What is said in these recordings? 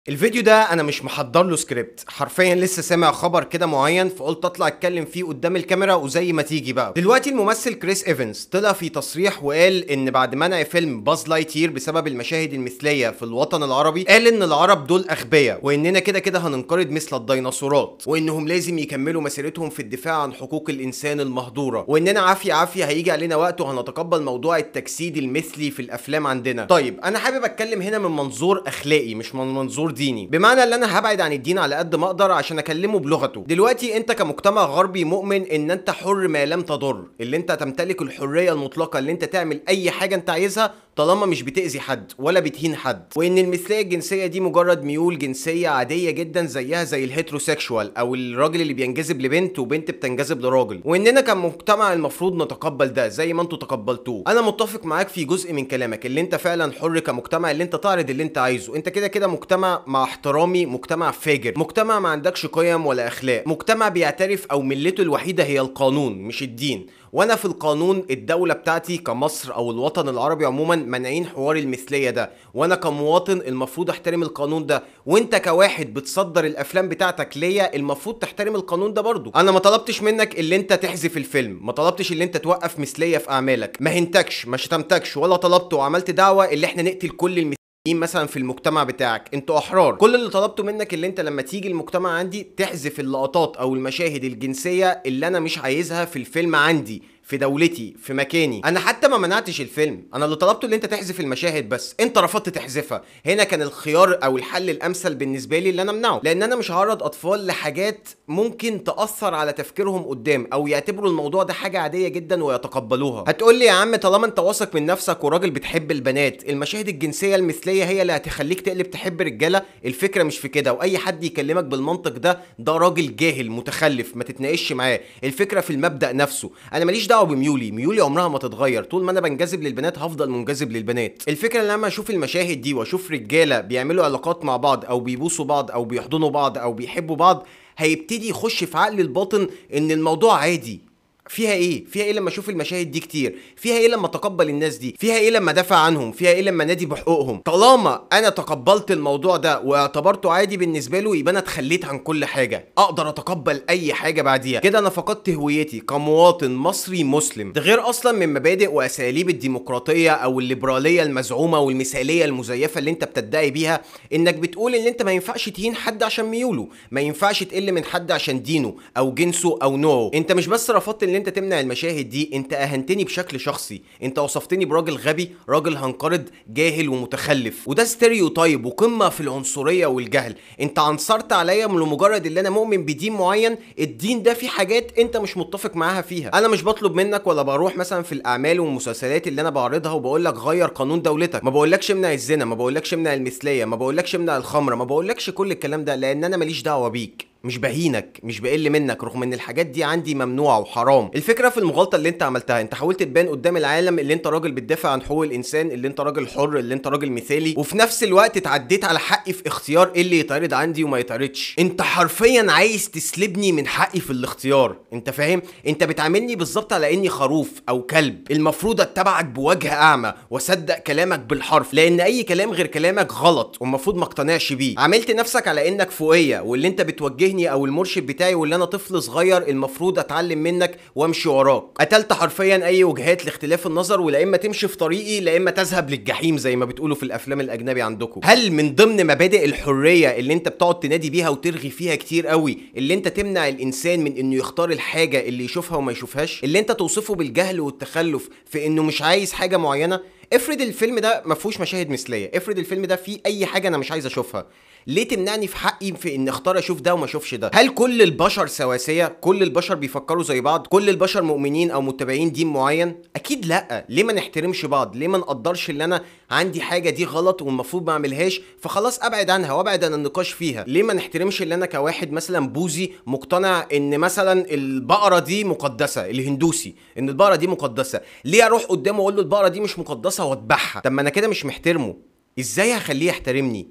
الفيديو ده انا مش محضر له سكريبت حرفيا لسه سامع خبر كده معين فقلت اطلع اتكلم فيه قدام الكاميرا وزي ما تيجي بقى دلوقتي الممثل كريس ايفنز طلع في تصريح وقال ان بعد منع فيلم باز لايتير بسبب المشاهد المثليه في الوطن العربي قال ان العرب دول اغبياء واننا كده كده هننقرض مثل الديناصورات وانهم لازم يكملوا مسيرتهم في الدفاع عن حقوق الانسان المهدوره واننا عافيه عافيه هيجي علينا وقت وهنتقبل موضوع التجسيد المثلي في الافلام عندنا طيب انا حابب اتكلم هنا من منظور اخلاقي مش من منظور ديني بمعنى ان انا هبعد عن الدين على قد ما اقدر عشان اكلمه بلغته دلوقتي انت كمجتمع غربي مؤمن ان انت حر ما لم تضر اللي انت تمتلك الحريه المطلقه اللي انت تعمل اي حاجه انت عايزها طالما مش بتأذي حد ولا بتهين حد وان المثليه الجنسيه دي مجرد ميول جنسيه عاديه جدا زيها زي الهيتروسيكشوال او الراجل اللي بينجذب لبنت وبنت بتنجذب لراجل واننا كمجتمع المفروض نتقبل ده زي ما انتوا تقبلتوه انا متفق معاك في جزء من كلامك اللي انت فعلا حر كمجتمع اللي انت تعرض اللي انت عايزه انت كده كده مجتمع مع احترامي مجتمع فاجر مجتمع ما عندكش قيم ولا اخلاق مجتمع بيعترف او ملته الوحيده هي القانون مش الدين وانا في القانون الدوله بتاعتي كمصر او الوطن العربي عموما مانعين حوار المثليه ده وانا كمواطن المفروض احترم القانون ده وانت كواحد بتصدر الافلام بتاعتك ليا المفروض تحترم القانون ده برضو انا ما طلبتش منك اللي انت تحذف الفيلم ما طلبتش اللي انت توقف مثليه في اعمالك ما هنتكش ما شتمتكش ولا طلبت وعملت دعوه اللي احنا نقتل كل المثليين مثلا في المجتمع بتاعك انتوا احرار كل اللي طلبته منك اللي انت لما تيجي المجتمع عندي تحذف اللقطات او المشاهد الجنسيه اللي انا مش عايزها في الفيلم عندي في دولتي في مكاني انا حتى ما منعتش الفيلم انا اللي طلبته اللي انت تحذف المشاهد بس انت رفضت تحذفها هنا كان الخيار او الحل الامثل بالنسبه لي اللي انا امنعه لان انا مش هعرض اطفال لحاجات ممكن تاثر على تفكيرهم قدام او يعتبروا الموضوع ده حاجه عاديه جدا ويتقبلوها هتقول لي يا عم طالما انت واثق من نفسك وراجل بتحب البنات المشاهد الجنسيه المثليه هي اللي هتخليك تقلب تحب رجاله الفكره مش في كده واي حد يكلمك بالمنطق ده ده راجل جاهل متخلف ما تتناقش معاه الفكره في المبدا نفسه انا ماليش دعوه بميولي ميولي عمرها ما تتغير طول ما انا بنجذب للبنات هفضل منجذب للبنات الفكره ان لما اشوف المشاهد دي واشوف رجاله بيعملوا علاقات مع بعض او بيبوسوا بعض او بيحضنوا بعض او بيحبوا بعض هيبتدي يخش في عقل الباطن ان الموضوع عادي فيها ايه فيها ايه لما اشوف المشاهد دي كتير فيها ايه لما اتقبل الناس دي فيها ايه لما دافع عنهم فيها ايه لما نادي بحقوقهم طالما انا تقبلت الموضوع ده واعتبرته عادي بالنسبه له يبقى انا اتخليت عن كل حاجه اقدر اتقبل اي حاجه بعديها كده انا فقدت هويتي كمواطن مصري مسلم ده غير اصلا من مبادئ واساليب الديمقراطيه او الليبراليه المزعومه والمثاليه المزيفه اللي انت بتدعي بيها انك بتقول ان انت ما ينفعش تهين حد عشان ميوله ما ينفعش تقل من حد عشان دينه او جنسه او نوعه انت مش بس رفضت ان انت تمنع المشاهد دي انت اهنتني بشكل شخصي انت وصفتني براجل غبي راجل هنقرض جاهل ومتخلف وده ستيريوتايب وقمه في العنصريه والجهل انت عنصرت عليا من لمجرد ان انا مؤمن بدين معين الدين ده فيه حاجات انت مش متفق معاها فيها انا مش بطلب منك ولا بروح مثلا في الاعمال والمسلسلات اللي انا بعرضها وبقول لك غير قانون دولتك ما بقولكش امنع الزنا ما بقولكش امنع المثليه ما بقولكش امنع الخمره ما بقولكش كل الكلام ده لان انا ماليش دعوه بيك مش بهينك مش بقل منك رغم ان الحاجات دي عندي ممنوعه وحرام الفكره في المغالطه اللي انت عملتها انت حاولت تبان قدام العالم اللي انت راجل بتدافع عن حقوق الانسان اللي انت راجل حر اللي انت راجل مثالي وفي نفس الوقت اتعديت على حقي في اختيار ايه اللي يتعرض عندي وما يتعرضش انت حرفيا عايز تسلبني من حقي في الاختيار انت فاهم انت بتعاملني بالظبط على اني خروف او كلب المفروض اتبعك بوجه اعمى واصدق كلامك بالحرف لان اي كلام غير كلامك غلط والمفروض ما اقتنعش بيه عملت نفسك على انك فوقيه واللي انت بتوجهني او المرشد بتاعي واللي انا طفل صغير المفروض اتعلم منك وامشي وراك قتلت حرفيا اي وجهات لاختلاف النظر ولا اما تمشي في طريقي لا اما تذهب للجحيم زي ما بتقولوا في الافلام الاجنبي عندكم هل من ضمن مبادئ الحريه اللي انت بتقعد تنادي بيها وترغي فيها كتير قوي اللي انت تمنع الانسان من انه يختار الحاجه اللي يشوفها وما يشوفهاش اللي انت توصفه بالجهل والتخلف في انه مش عايز حاجه معينه افرض الفيلم ده ما فيهوش مشاهد مثليه افرض الفيلم ده فيه اي حاجه انا مش عايز اشوفها ليه تمنعني في حقي في ان اختار اشوف ده وما اشوفش ده هل كل البشر سواسيه كل البشر بيفكروا زي بعض كل البشر مؤمنين او متبعين دين معين اكيد لا ليه ما نحترمش بعض ليه ما نقدرش اللي انا عندي حاجه دي غلط والمفروض ما اعملهاش فخلاص ابعد عنها وابعد عن النقاش فيها ليه ما نحترمش اللي انا كواحد مثلا بوذي مقتنع ان مثلا البقره دي مقدسه الهندوسي ان البقره دي مقدسه ليه اروح قدامه واقول له البقره دي مش مقدسه واذبحها طب ما انا كده مش محترمه ازاي هخليه يحترمني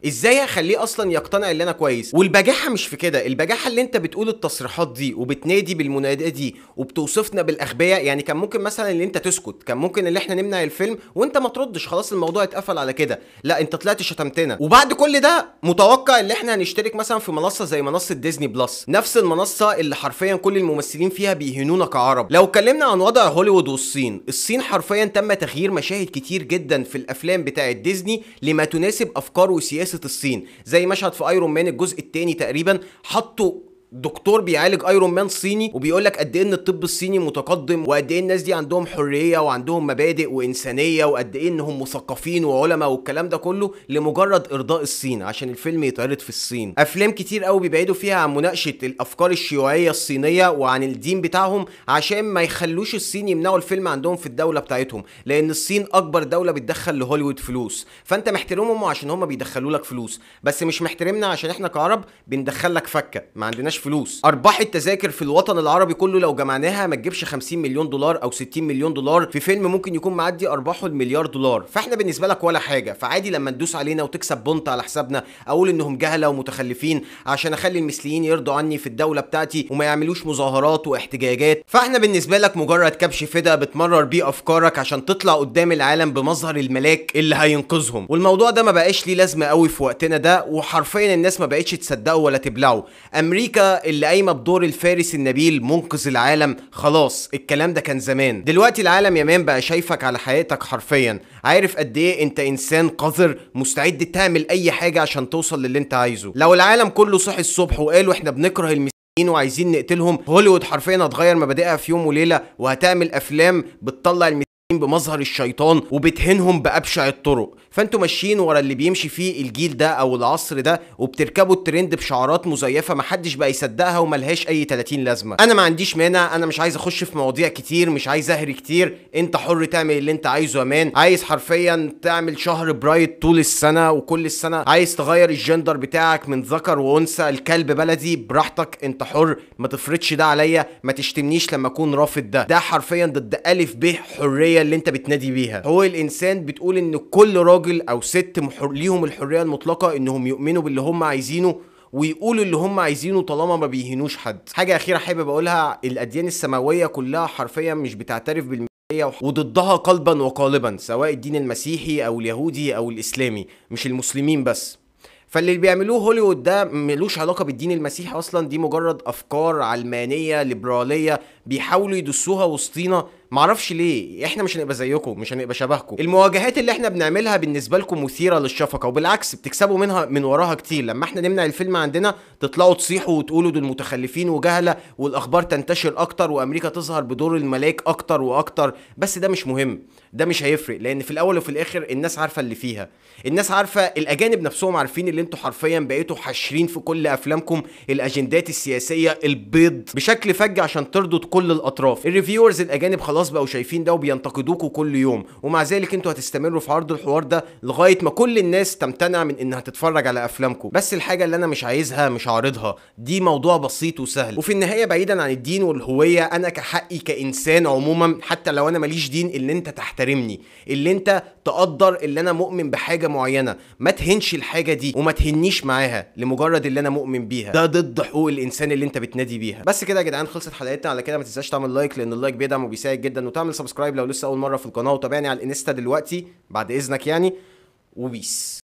ازاي اخليه اصلا يقتنع ان انا كويس والبجاحه مش في كده البجاحه اللي انت بتقول التصريحات دي وبتنادي بالمنادات دي وبتوصفنا بالاغبياء يعني كان ممكن مثلا ان انت تسكت كان ممكن ان احنا نمنع الفيلم وانت ما تردش خلاص الموضوع اتقفل على كده لا انت طلعت شتمتنا وبعد كل ده متوقع ان احنا هنشترك مثلا في منصه زي منصه ديزني بلس نفس المنصه اللي حرفيا كل الممثلين فيها بيهنونا كعرب لو اتكلمنا عن وضع هوليوود والصين الصين حرفيا تم تغيير مشاهد كتير جدا في الافلام بتاعه ديزني لما تناسب افكار وسياسه الصين زي مشهد في ايرون مان الجزء الثاني تقريبا حطوا دكتور بيعالج ايرون مان صيني وبيقول لك قد ايه ان الطب الصيني متقدم وقد ايه الناس دي عندهم حريه وعندهم مبادئ وانسانيه وقد ايه انهم مثقفين وعلماء والكلام ده كله لمجرد ارضاء الصين عشان الفيلم يتعرض في الصين افلام كتير قوي بيبعدوا فيها عن مناقشه الافكار الشيوعيه الصينيه وعن الدين بتاعهم عشان ما يخلوش الصين يمنعوا الفيلم عندهم في الدوله بتاعتهم لان الصين اكبر دوله بتدخل لهوليوود فلوس فانت محترمهم عشان هم بيدخلوا لك فلوس بس مش محترمنا عشان احنا كعرب بندخل لك فكه ما عندناش فلوس ارباح التذاكر في الوطن العربي كله لو جمعناها ما تجيبش 50 مليون دولار او 60 مليون دولار في فيلم ممكن يكون معدي ارباحه المليار دولار فاحنا بالنسبه لك ولا حاجه فعادي لما تدوس علينا وتكسب بونت على حسابنا اقول انهم جهله ومتخلفين عشان اخلي المثليين يرضوا عني في الدوله بتاعتي وما يعملوش مظاهرات واحتجاجات فاحنا بالنسبه لك مجرد كبش فدا بتمرر بيه افكارك عشان تطلع قدام العالم بمظهر الملاك اللي هينقذهم والموضوع ده ما بقاش ليه لازمه قوي في وقتنا ده وحرفيا الناس ما بقتش تصدقه ولا تبلعه امريكا اللي قايمه بدور الفارس النبيل منقذ العالم خلاص الكلام ده كان زمان دلوقتي العالم يا مان بقى شايفك على حياتك حرفيا عارف قد ايه انت انسان قذر مستعد تعمل اي حاجه عشان توصل للي انت عايزه لو العالم كله صحي الصبح وقالوا احنا بنكره المسيحيين وعايزين نقتلهم هوليوود حرفيا هتغير مبادئها في يوم وليله وهتعمل افلام بتطلع المسيحيين بمظهر الشيطان وبتهنهم بأبشع الطرق فانتوا ماشيين ورا اللي بيمشي فيه الجيل ده او العصر ده وبتركبوا الترند بشعارات مزيفه محدش بقى يصدقها وملهاش اي 30 لازمه انا ما عنديش مانع انا مش عايز اخش في مواضيع كتير مش عايز اهري كتير انت حر تعمل اللي انت عايزه يا مان عايز حرفيا تعمل شهر برايد طول السنه وكل السنه عايز تغير الجندر بتاعك من ذكر وانثى الكلب بلدي براحتك انت حر ما تفرضش ده عليا ما تشتمنيش لما اكون رافض ده ده حرفيا ضد الف ب حريه اللي انت بتنادي بيها هو الانسان بتقول ان كل راجل او ست محر ليهم الحريه المطلقه انهم يؤمنوا باللي هم عايزينه ويقولوا اللي هم عايزينه طالما ما بيهينوش حد حاجه اخيره حابب اقولها الاديان السماويه كلها حرفيا مش بتعترف بالمسيحيه وضدها قلبا وقالبا سواء الدين المسيحي او اليهودي او الاسلامي مش المسلمين بس فاللي بيعملوه هوليوود ده ملوش علاقه بالدين المسيحي اصلا دي مجرد افكار علمانيه ليبراليه بيحاولوا يدسوها وسطينا معرفش ليه احنا مش هنبقى زيكم مش هنبقى شبهكم المواجهات اللي احنا بنعملها بالنسبه لكم مثيره للشفقه وبالعكس بتكسبوا منها من وراها كتير لما احنا نمنع الفيلم عندنا تطلعوا تصيحوا وتقولوا دول متخلفين وجهله والاخبار تنتشر اكتر وامريكا تظهر بدور الملاك اكتر واكتر بس ده مش مهم ده مش هيفرق لان في الاول وفي الاخر الناس عارفه اللي فيها الناس عارفه الاجانب نفسهم عارفين اللي انتوا حرفيا بقيتوا حاشرين في كل افلامكم الاجندات السياسيه البيض بشكل فج عشان ترضوا كل الاطراف الريفيورز الاجانب خلاص بقوا شايفين ده وبينتقدوكوا كل يوم ومع ذلك انتوا هتستمروا في عرض الحوار ده لغايه ما كل الناس تمتنع من انها تتفرج على افلامكم بس الحاجه اللي انا مش عايزها مش عارضها دي موضوع بسيط وسهل وفي النهايه بعيدا عن الدين والهويه انا كحقي كانسان عموما حتى لو انا ماليش دين اللي انت تحترمني اللي انت تقدر اللي انا مؤمن بحاجه معينه ما تهنش الحاجه دي وما تهنيش معاها لمجرد اللي انا مؤمن بيها ده ضد حقوق الانسان اللي انت بتنادي بيها بس كده يا جدعان خلصت حلقتنا على كده ما تنساش تعمل لايك لان اللايك بيدعم وبيساعد جدا وتعمل سبسكرايب لو لسه اول مره في القناه وتابعني على الانستا دلوقتي بعد اذنك يعني وبيس